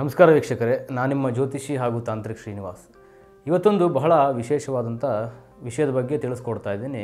ನಮಸ್ಕಾರ ವೀಕ್ಷಕರೇ ನಾನು ನಿಮ್ಮ ಜ್ಯೋತಿಷಿ ಹಾಗೂ ತಾಂತ್ರಿಕ್ ಶ್ರೀನಿವಾಸ್ ಇವತ್ತೊಂದು ಬಹಳ ವಿಶೇಷವಾದಂಥ ವಿಷಯದ ಬಗ್ಗೆ ತಿಳಿಸ್ಕೊಡ್ತಾ ಇದ್ದೀನಿ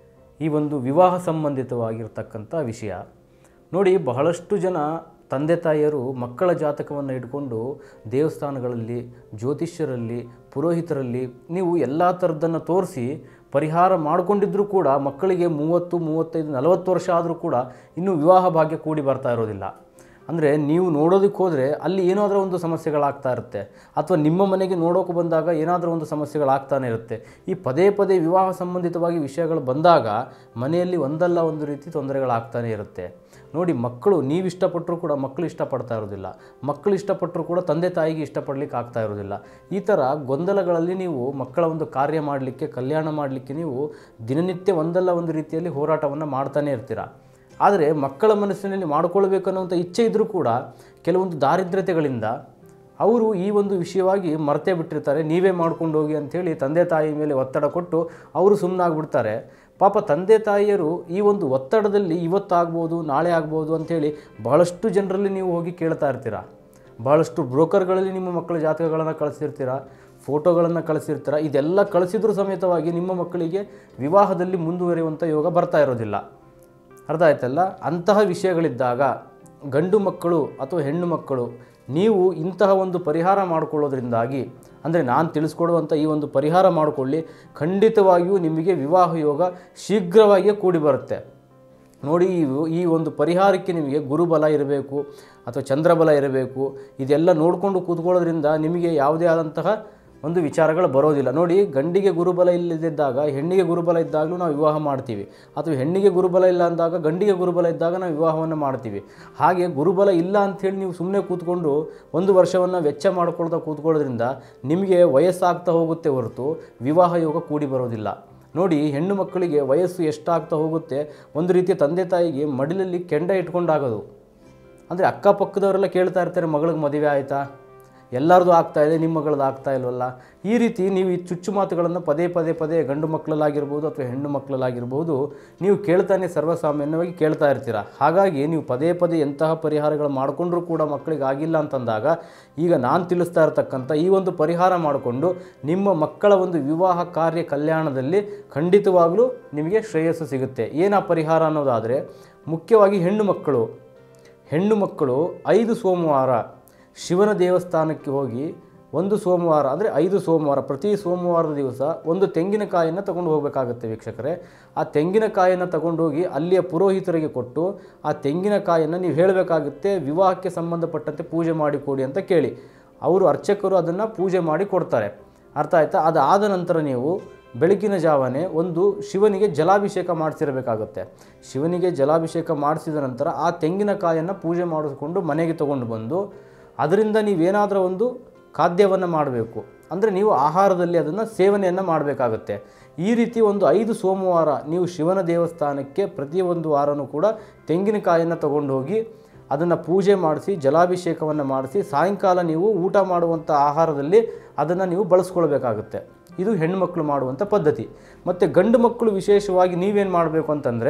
ಈ ಒಂದು ವಿವಾಹ ಸಂಬಂಧಿತವಾಗಿರ್ತಕ್ಕಂಥ ವಿಷಯ ನೋಡಿ ಬಹಳಷ್ಟು ಜನ ತಂದೆ ತಾಯಿಯರು ಮಕ್ಕಳ ಜಾತಕವನ್ನು ಇಟ್ಕೊಂಡು ದೇವಸ್ಥಾನಗಳಲ್ಲಿ ಜ್ಯೋತಿಷ್ಯರಲ್ಲಿ ಪುರೋಹಿತರಲ್ಲಿ ನೀವು ಎಲ್ಲ ಥರದ್ದನ್ನು ತೋರಿಸಿ ಪರಿಹಾರ ಮಾಡಿಕೊಂಡಿದ್ರೂ ಕೂಡ ಮಕ್ಕಳಿಗೆ ಮೂವತ್ತು ಮೂವತ್ತೈದು ನಲವತ್ತು ವರ್ಷ ಆದರೂ ಕೂಡ ಇನ್ನೂ ವಿವಾಹ ಭಾಗ್ಯ ಕೂಡಿ ಬರ್ತಾ ಇರೋದಿಲ್ಲ ಅಂದರೆ ನೀವು ನೋಡೋದಕ್ಕೆ ಹೋದರೆ ಅಲ್ಲಿ ಏನಾದರೂ ಒಂದು ಸಮಸ್ಯೆಗಳಾಗ್ತಾ ಇರುತ್ತೆ ಅಥವಾ ನಿಮ್ಮ ಮನೆಗೆ ನೋಡೋಕೆ ಬಂದಾಗ ಏನಾದರೂ ಒಂದು ಸಮಸ್ಯೆಗಳಾಗ್ತಾನೆ ಇರುತ್ತೆ ಈ ಪದೇ ಪದೇ ವಿವಾಹ ಸಂಬಂಧಿತವಾಗಿ ವಿಷಯಗಳು ಬಂದಾಗ ಮನೆಯಲ್ಲಿ ಒಂದಲ್ಲ ಒಂದು ರೀತಿ ತೊಂದರೆಗಳಾಗ್ತಾನೆ ಇರುತ್ತೆ ನೋಡಿ ಮಕ್ಕಳು ನೀವು ಇಷ್ಟಪಟ್ಟರೂ ಕೂಡ ಮಕ್ಕಳು ಇಷ್ಟಪಡ್ತಾ ಇರೋದಿಲ್ಲ ಮಕ್ಕಳು ಇಷ್ಟಪಟ್ಟರೂ ಕೂಡ ತಂದೆ ತಾಯಿಗೆ ಇಷ್ಟಪಡ್ಲಿಕ್ಕೆ ಆಗ್ತಾ ಇರೋದಿಲ್ಲ ಈ ಥರ ಗೊಂದಲಗಳಲ್ಲಿ ನೀವು ಮಕ್ಕಳ ಒಂದು ಕಾರ್ಯ ಮಾಡಲಿಕ್ಕೆ ಕಲ್ಯಾಣ ಮಾಡಲಿಕ್ಕೆ ನೀವು ದಿನನಿತ್ಯ ಒಂದಲ್ಲ ಒಂದು ರೀತಿಯಲ್ಲಿ ಹೋರಾಟವನ್ನು ಮಾಡ್ತಾನೆ ಇರ್ತೀರ ಆದರೆ ಮಕ್ಕಳ ಮನಸ್ಸಿನಲ್ಲಿ ಮಾಡಿಕೊಳ್ಬೇಕನ್ನುವಂಥ ಇಚ್ಛೆ ಇದ್ದರೂ ಕೂಡ ಕೆಲವೊಂದು ದಾರಿದ್ರ್ಯತೆಗಳಿಂದ ಅವರು ಈ ಒಂದು ವಿಷಯವಾಗಿ ಮರ್ತೇ ಬಿಟ್ಟಿರ್ತಾರೆ ನೀವೇ ಮಾಡ್ಕೊಂಡು ಹೋಗಿ ಅಂಥೇಳಿ ತಂದೆ ತಾಯಿ ಮೇಲೆ ಒತ್ತಡ ಕೊಟ್ಟು ಅವರು ಸುಮ್ಮನಾಗ್ಬಿಡ್ತಾರೆ ಪಾಪ ತಂದೆ ತಾಯಿಯರು ಈ ಒಂದು ಒತ್ತಡದಲ್ಲಿ ಇವತ್ತಾಗ್ಬೋದು ನಾಳೆ ಆಗ್ಬೋದು ಅಂಥೇಳಿ ಬಹಳಷ್ಟು ಜನರಲ್ಲಿ ನೀವು ಹೋಗಿ ಕೇಳ್ತಾ ಇರ್ತೀರ ಬಹಳಷ್ಟು ಬ್ರೋಕರ್ಗಳಲ್ಲಿ ನಿಮ್ಮ ಮಕ್ಕಳ ಜಾತಕಗಳನ್ನು ಕಳಿಸಿರ್ತೀರ ಫೋಟೋಗಳನ್ನು ಕಳಿಸಿರ್ತೀರ ಇದೆಲ್ಲ ಕಳಿಸಿದ್ರೂ ಸಮೇತವಾಗಿ ನಿಮ್ಮ ಮಕ್ಕಳಿಗೆ ವಿವಾಹದಲ್ಲಿ ಮುಂದುವರಿಯುವಂಥ ಯೋಗ ಬರ್ತಾ ಇರೋದಿಲ್ಲ ಅರ್ಥ ಆಯ್ತಲ್ಲ ಅಂತಹ ವಿಷಯಗಳಿದ್ದಾಗ ಗಂಡು ಮಕ್ಕಳು ಅಥವಾ ಹೆಣ್ಣು ಮಕ್ಕಳು ನೀವು ಇಂತಹ ಒಂದು ಪರಿಹಾರ ಮಾಡಿಕೊಳ್ಳೋದ್ರಿಂದಾಗಿ ಅಂದರೆ ನಾನು ತಿಳಿಸ್ಕೊಡುವಂಥ ಈ ಒಂದು ಪರಿಹಾರ ಮಾಡಿಕೊಳ್ಳಿ ಖಂಡಿತವಾಗಿಯೂ ನಿಮಗೆ ವಿವಾಹ ಯೋಗ ಶೀಘ್ರವಾಗಿಯೇ ಕೂಡಿ ಬರುತ್ತೆ ನೋಡಿ ಈ- ಈ ಒಂದು ಪರಿಹಾರಕ್ಕೆ ನಿಮಗೆ ಗುರುಬಲ ಇರಬೇಕು ಅಥವಾ ಚಂದ್ರಬಲ ಇರಬೇಕು ಇದೆಲ್ಲ ನೋಡಿಕೊಂಡು ಕೂತ್ಕೊಳ್ಳೋದ್ರಿಂದ ನಿಮಗೆ ಯಾವುದೇ ಆದಂತಹ ಒಂದು ವಿಚಾರಗಳು ಬರೋದಿಲ್ಲ ನೋಡಿ ಗಂಡಿಗೆ ಗುರುಬಲ ಇಲ್ಲದಿದ್ದಾಗ ಹೆಣ್ಣಿಗೆ ಗುರುಬಲ ಇದ್ದಾಗಲೂ ನಾವು ವಿವಾಹ ಮಾಡ್ತೀವಿ ಅಥವಾ ಹೆಣ್ಣಿಗೆ ಗುರುಬಲ ಇಲ್ಲ ಅಂದಾಗ ಗಂಡಿಗೆ ಗುರುಬಲ ಇದ್ದಾಗ ನಾವು ವಿವಾಹವನ್ನು ಮಾಡ್ತೀವಿ ಹಾಗೆ ಗುರುಬಲ ಇಲ್ಲ ಅಂಥೇಳಿ ನೀವು ಸುಮ್ಮನೆ ಕೂತ್ಕೊಂಡು ಒಂದು ವರ್ಷವನ್ನು ವೆಚ್ಚ ಮಾಡ್ಕೊಳ್ತಾ ಕೂತ್ಕೊಳ್ಳೋದ್ರಿಂದ ನಿಮಗೆ ವಯಸ್ಸಾಗ್ತಾ ಹೋಗುತ್ತೆ ಹೊರತು ವಿವಾಹ ಯೋಗ ಕೂಡಿ ಬರೋದಿಲ್ಲ ನೋಡಿ ಹೆಣ್ಣು ಮಕ್ಕಳಿಗೆ ವಯಸ್ಸು ಎಷ್ಟಾಗ್ತಾ ಹೋಗುತ್ತೆ ಒಂದು ರೀತಿಯ ತಂದೆ ತಾಯಿಗೆ ಮಡಿಲಲ್ಲಿ ಕೆಂಡ ಇಟ್ಕೊಂಡಾಗೋದು ಅಂದರೆ ಅಕ್ಕಪಕ್ಕದವರೆಲ್ಲ ಕೇಳ್ತಾ ಇರ್ತಾರೆ ಮಗಳಿಗೆ ಮದುವೆ ಆಯಿತಾ ಎಲ್ಲರದು ಆಗ್ತಾ ಇದೆ ನಿಮ್ಮ ಮಗಳದ್ದು ಆಗ್ತಾ ಇಲ್ವಲ್ಲ ಈ ರೀತಿ ನೀವು ಈ ಚುಚ್ಚು ಮಾತುಗಳನ್ನು ಪದೇ ಪದೇ ಪದೇ ಗಂಡು ಮಕ್ಕಳಲ್ಲಾಗಿರ್ಬೋದು ಅಥವಾ ಹೆಣ್ಣು ಮಕ್ಕಳಲ್ಲಾಗಿರ್ಬೋದು ನೀವು ಕೇಳ್ತಾನೆ ಸರ್ವಸಾಮಾನ್ಯವಾಗಿ ಕೇಳ್ತಾ ಇರ್ತೀರ ಹಾಗಾಗಿ ನೀವು ಪದೇ ಪದೇ ಎಂತಹ ಪರಿಹಾರಗಳು ಮಾಡಿಕೊಂಡ್ರೂ ಕೂಡ ಮಕ್ಕಳಿಗೆ ಆಗಿಲ್ಲ ಅಂತಂದಾಗ ಈಗ ನಾನು ತಿಳಿಸ್ತಾ ಇರತಕ್ಕಂಥ ಈ ಒಂದು ಪರಿಹಾರ ಮಾಡಿಕೊಂಡು ನಿಮ್ಮ ಮಕ್ಕಳ ಒಂದು ವಿವಾಹ ಕಾರ್ಯ ಕಲ್ಯಾಣದಲ್ಲಿ ಖಂಡಿತವಾಗಲೂ ನಿಮಗೆ ಶ್ರೇಯಸ್ಸು ಸಿಗುತ್ತೆ ಏನು ಆ ಪರಿಹಾರ ಅನ್ನೋದಾದರೆ ಮುಖ್ಯವಾಗಿ ಹೆಣ್ಣು ಮಕ್ಕಳು ಹೆಣ್ಣು ಮಕ್ಕಳು ಐದು ಸೋಮವಾರ ಶಿವನ ದೇವಸ್ಥಾನಕ್ಕೆ ಹೋಗಿ ಒಂದು ಸೋಮವಾರ ಅಂದರೆ ಐದು ಸೋಮವಾರ ಪ್ರತಿ ಸೋಮವಾರದ ದಿವಸ ಒಂದು ತೆಂಗಿನಕಾಯಿಯನ್ನು ತಗೊಂಡು ಹೋಗಬೇಕಾಗುತ್ತೆ ವೀಕ್ಷಕರೇ ಆ ತೆಂಗಿನಕಾಯಿಯನ್ನು ತಗೊಂಡೋಗಿ ಅಲ್ಲಿಯ ಪುರೋಹಿತರಿಗೆ ಕೊಟ್ಟು ಆ ತೆಂಗಿನಕಾಯಿಯನ್ನು ನೀವು ಹೇಳಬೇಕಾಗುತ್ತೆ ವಿವಾಹಕ್ಕೆ ಸಂಬಂಧಪಟ್ಟಂತೆ ಪೂಜೆ ಮಾಡಿಕೊಡಿ ಅಂತ ಕೇಳಿ ಅವರು ಅರ್ಚಕರು ಅದನ್ನು ಪೂಜೆ ಮಾಡಿ ಕೊಡ್ತಾರೆ ಅರ್ಥ ಆಯ್ತಾ ಅದಾದ ನಂತರ ನೀವು ಬೆಳಗಿನ ಜಾವನೆ ಒಂದು ಶಿವನಿಗೆ ಜಲಾಭಿಷೇಕ ಮಾಡಿಸಿರಬೇಕಾಗುತ್ತೆ ಶಿವನಿಗೆ ಜಲಾಭಿಷೇಕ ಮಾಡಿಸಿದ ನಂತರ ಆ ತೆಂಗಿನಕಾಯನ್ನು ಪೂಜೆ ಮಾಡಿಸ್ಕೊಂಡು ಮನೆಗೆ ತಗೊಂಡು ಬಂದು ಅದರಿಂದ ನೀವೇನಾದರೂ ಒಂದು ಖಾದ್ಯವನ್ನು ಮಾಡಬೇಕು ಅಂದರೆ ನೀವು ಆಹಾರದಲ್ಲಿ ಅದನ್ನು ಸೇವನೆಯನ್ನು ಮಾಡಬೇಕಾಗುತ್ತೆ ಈ ರೀತಿ ಒಂದು ಐದು ಸೋಮವಾರ ನೀವು ಶಿವನ ದೇವಸ್ಥಾನಕ್ಕೆ ಪ್ರತಿಯೊಂದು ವಾರನೂ ಕೂಡ ತೆಂಗಿನಕಾಯನ್ನು ತಗೊಂಡು ಹೋಗಿ ಅದನ್ನು ಪೂಜೆ ಮಾಡಿಸಿ ಜಲಾಭಿಷೇಕವನ್ನು ಮಾಡಿಸಿ ಸಾಯಂಕಾಲ ನೀವು ಊಟ ಮಾಡುವಂಥ ಆಹಾರದಲ್ಲಿ ಅದನ್ನು ನೀವು ಬಳಸ್ಕೊಳ್ಬೇಕಾಗುತ್ತೆ ಇದು ಹೆಣ್ಣುಮಕ್ಕಳು ಮಾಡುವಂಥ ಪದ್ಧತಿ ಮತ್ತು ಗಂಡು ಮಕ್ಕಳು ವಿಶೇಷವಾಗಿ ನೀವೇನು ಮಾಡಬೇಕು ಅಂತಂದರೆ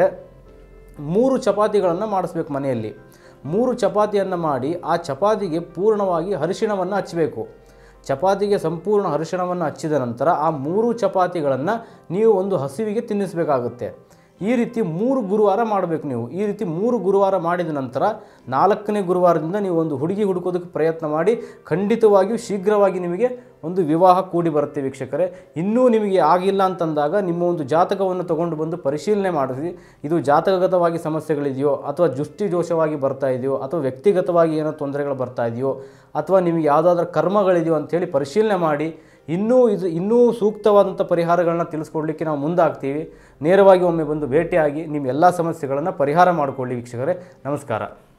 ಮೂರು ಚಪಾತಿಗಳನ್ನು ಮಾಡಿಸ್ಬೇಕು ಮನೆಯಲ್ಲಿ ಮೂರು ಚಪಾತಿಯನ್ನು ಮಾಡಿ ಆ ಚಪಾತಿಗೆ ಪೂರ್ಣವಾಗಿ ಅರಿಶಿಣವನ್ನು ಹಚ್ಚಬೇಕು ಚಪಾತಿಗೆ ಸಂಪೂರ್ಣ ಅರಿಶಿಣವನ್ನು ಹಚ್ಚಿದ ನಂತರ ಆ ಮೂರು ಚಪಾತಿಗಳನ್ನು ನೀವು ಒಂದು ಹಸಿವಿಗೆ ತಿನ್ನಿಸಬೇಕಾಗುತ್ತೆ ಈ ರೀತಿ ಮೂರು ಗುರುವಾರ ಮಾಡಬೇಕು ನೀವು ಈ ರೀತಿ ಮೂರು ಗುರುವಾರ ಮಾಡಿದ ನಂತರ ನಾಲ್ಕನೇ ಗುರುವಾರದಿಂದ ನೀವು ಒಂದು ಹುಡುಗಿ ಹುಡುಕೋದಕ್ಕೆ ಪ್ರಯತ್ನ ಮಾಡಿ ಖಂಡಿತವಾಗಿಯೂ ಶೀಘ್ರವಾಗಿ ನಿಮಗೆ ಒಂದು ವಿವಾಹ ಕೂಡಿ ಬರುತ್ತೆ ವೀಕ್ಷಕರೇ ಇನ್ನೂ ನಿಮಗೆ ಆಗಿಲ್ಲ ಅಂತಂದಾಗ ನಿಮ್ಮ ಒಂದು ಜಾತಕವನ್ನು ತಗೊಂಡು ಬಂದು ಪರಿಶೀಲನೆ ಮಾಡಿಸಿ ಇದು ಜಾತಕಗತವಾಗಿ ಸಮಸ್ಯೆಗಳಿದೆಯೋ ಅಥವಾ ದೃಷ್ಟಿ ದೋಷವಾಗಿ ಬರ್ತಾ ಇದೆಯೋ ಅಥವಾ ವ್ಯಕ್ತಿಗತವಾಗಿ ಏನೋ ತೊಂದರೆಗಳು ಬರ್ತಾ ಇದೆಯೋ ಅಥವಾ ನಿಮಗೆ ಯಾವುದಾದ್ರೂ ಕರ್ಮಗಳಿದೆಯೋ ಅಂಥೇಳಿ ಪರಿಶೀಲನೆ ಮಾಡಿ ಇನ್ನೂ ಇದು ಇನ್ನೂ ಸೂಕ್ತವಾದಂಥ ಪರಿಹಾರಗಳನ್ನ ತಿಳಿಸ್ಕೊಡ್ಲಿಕ್ಕೆ ನಾವು ಮುಂದಾಗ್ತೀವಿ ನೇರವಾಗಿ ಒಮ್ಮೆ ಬಂದು ಭೇಟಿಯಾಗಿ ನಿಮ್ಮ ಎಲ್ಲ ಸಮಸ್ಯೆಗಳನ್ನು ಪರಿಹಾರ ಮಾಡಿಕೊಳ್ಳಿ ವೀಕ್ಷಕರೇ ನಮಸ್ಕಾರ